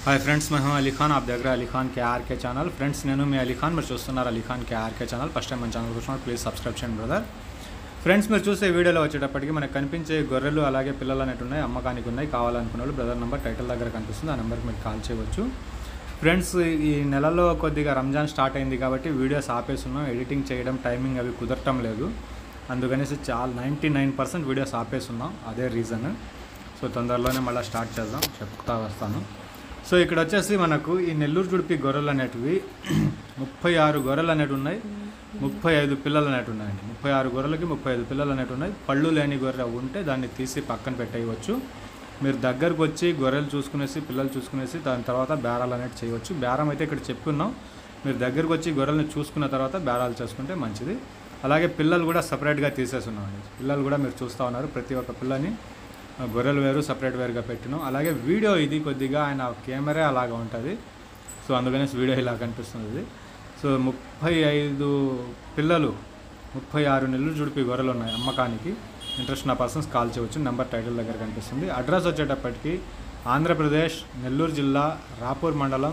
Hi friends మేము అలీ ఖాన్ ఆప్ దగ్గర Ali Khan KRK channel friends నేను మీ అలీ ఖాన్ మీరు చూస్తున్నారు Ali Khan KRK channel first time మన ఛానల్ చూస్తున్నారు ప్లీజ్ సబ్స్క్రైబ్ చేయండి బ్రదర్ ఫ్రెండ్స్ మీరు చూసే వీడియోలో వచ్చేటప్పటికి మనకు కనిపించే గొర్రెలు అలాగే పిల్లలు అనేవి ఉన్నాయి అమ్మకానికి ఉన్నాయి కావాలనుకున్న వాళ్ళు బ్రదర్ నెంబర్ టైటిల్ దగ్గర కనిపిస్తుంది ఆ నెంబర్కి మీరు కాల్ చేయవచ్చు ఫ్రెండ్స్ ఈ నెలలో కొద్దిగా రంజాన్ స్టార్ట్ అయింది కాబట్టి వీడియోస్ ఆపేస్తున్నాం ఎడిటింగ్ చేయడం టైమింగ్ అవి కుదరటం లేదు అందుకనేసి చాలా నైంటీ నైన్ పర్సెంట్ వీడియోస్ ఆపేస్తున్నాం అదే రీజన్ సో తొందరలోనే మళ్ళీ స్టార్ట్ చేద్దాం చెప్తా వస్తాను సో ఇక్కడ వచ్చేసి మనకు ఈ నెల్లూరు జుడిపి గొర్రెలు అనేటివి ముప్పై ఆరు గొర్రెలు అనేవి ఉన్నాయి ముప్పై ఐదు పిల్లలు అనేవి ఉన్నాయండి ముప్పై ఆరు గొర్రెలకి ముప్పై ఐదు పిల్లలు అనేవి ఉన్నాయి పళ్ళు లేని గొర్రె ఉంటే దాన్ని తీసి పక్కన పెట్టేయవచ్చు మీరు దగ్గరకు వచ్చి గొర్రెలు చూసుకునేసి పిల్లలు చూసుకునేసి దాని తర్వాత బేరాలు అనేవి చేయవచ్చు బేరం అయితే ఇక్కడ చెప్పుకున్నాం మీరు దగ్గరకు వచ్చి గొర్రెల్ని చూసుకున్న తర్వాత బేరాలు చేసుకుంటే మంచిది అలాగే పిల్లలు కూడా సపరేట్గా తీసేస్తున్నామండి పిల్లలు కూడా మీరు చూస్తూ ఉన్నారు ప్రతి ఒక్క పిల్లని ఆ, గొర్రెలు వేరు సపరేట్ వేరుగా పెట్టినాం అలాగే వీడియో ఇది కొద్దిగా ఆయన కెమెరా అలాగా ఉంటుంది సో అందుకనే వీడియో ఇలా కనిపిస్తుంది ఇది. సో ముప్పై ఐదు పిల్లలు ముప్పై ఆరు నెలలు జుడిపి గొర్రెలు ఉన్నాయి అమ్మకానికి ఇంట్రెస్ట్ ఉన్న పర్సన్స్ కాల్ చేయవచ్చు నెంబర్ టైటిల్ దగ్గర కనిపిస్తుంది అడ్రస్ వచ్చేటప్పటికి ఆంధ్రప్రదేశ్ నెల్లూరు జిల్లా రాపూర్ మండలం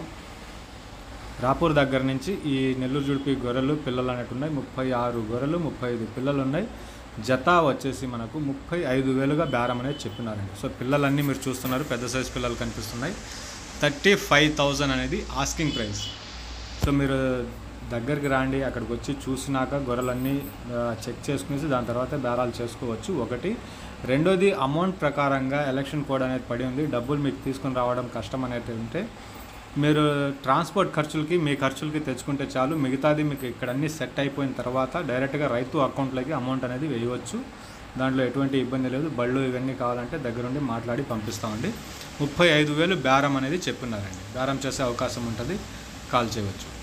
రాపూర్ దగ్గర నుంచి ఈ నెల్లూరు జుడిపి గొర్రెలు పిల్లలు అనేవి ఉన్నాయి ముప్పై ఆరు గొర్రెలు ముప్పై ఐదు పిల్లలు ఉన్నాయి జత వచ్చేసి మనకు ముప్పై ఐదు వేలుగా బేరం అనేది చెప్పినారండి సో పిల్లలన్నీ మీరు చూస్తున్నారు పెద్ద సైజ్ పిల్లలు కనిపిస్తున్నాయి థర్టీ ఫైవ్ థౌజండ్ అనేది ఆస్కింగ్ ప్రైస్ సో మీరు దగ్గరికి రాండి అక్కడికి వచ్చి చూసినాక గొర్రెలన్నీ ఆ, చెక్ చేసుకునేసి దాని తర్వాత బేరాలు చేసుకోవచ్చు ఒకటి రెండోది అమౌంట్ ప్రకారంగా ఎలక్షన్ కోడ్ అనేది పడి ఉంది డబ్బులు మీకు తీసుకొని రావడం కష్టం అనేది ఉంటే మీరు ట్రాన్స్పోర్ట్ ఖర్చులకి మీ ఖర్చులకి తెచ్చుకుంటే చాలు మిగతాది మీకు ఇక్కడ అన్నీ సెట్ అయిపోయిన తర్వాత డైరెక్ట్గా రైతు అకౌంట్లోకి అమౌంట్ అనేది వేయవచ్చు దాంట్లో ఎటువంటి ఇబ్బంది లేదు బళ్ళు ఇవన్నీ కావాలంటే దగ్గరుండి మాట్లాడి పంపిస్తామండి ముప్పై ఐదు వేలు బేరం అనేది చెప్పినారండి బేరం చేసే అవకాశం ఉంటుంది కాల్ చేయవచ్చు